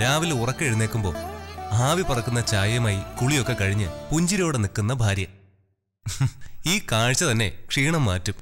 രാവിലെ ഉറക്കം എഴുന്നേക്കുമ്പോ ആവി പറക്കുന്ന ചായയുമായി കുളിയൊക്കെ കഴിഞ്ഞ് പുഞ്ചിരിയോടെ നിൽക്കുന്ന ഭാര്യ ഈ കാഴ്ച തന്നെ ക്ഷീണം മാറ്റും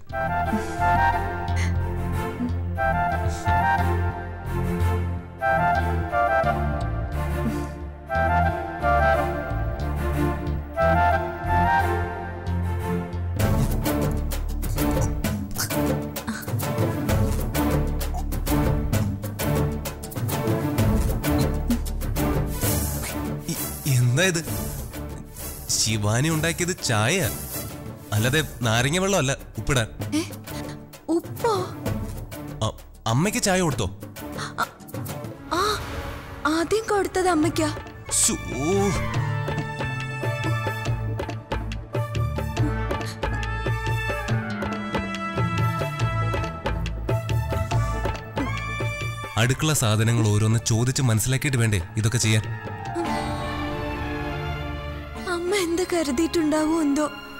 ഇ- എന്താ ഇത് ശിവാനി ഉണ്ടാക്കിയത് ചായ അല്ലാതെ നാരങ്ങ വെള്ളമല്ല ഉപ്പിടാൻ ഏ ഉപ്പോ അ- അമ്മയ്ക്ക് ചായ കൊടുത്തോ ആ ആദ്യം കൊടുത്തത് അമ്മയ്ക്കാ ശ്ശോ. അടുക്കള സാധനങ്ങൾ ഓരോന്ന് ചോദിച്ച് മനസ്സിലാക്കിയിട്ട് വേണ്ടേ ഇതൊക്കെ ചെയ്യാൻ അമ്മ എന്ത് കരുതിയിട്ടുണ്ടാവോ എന്തോ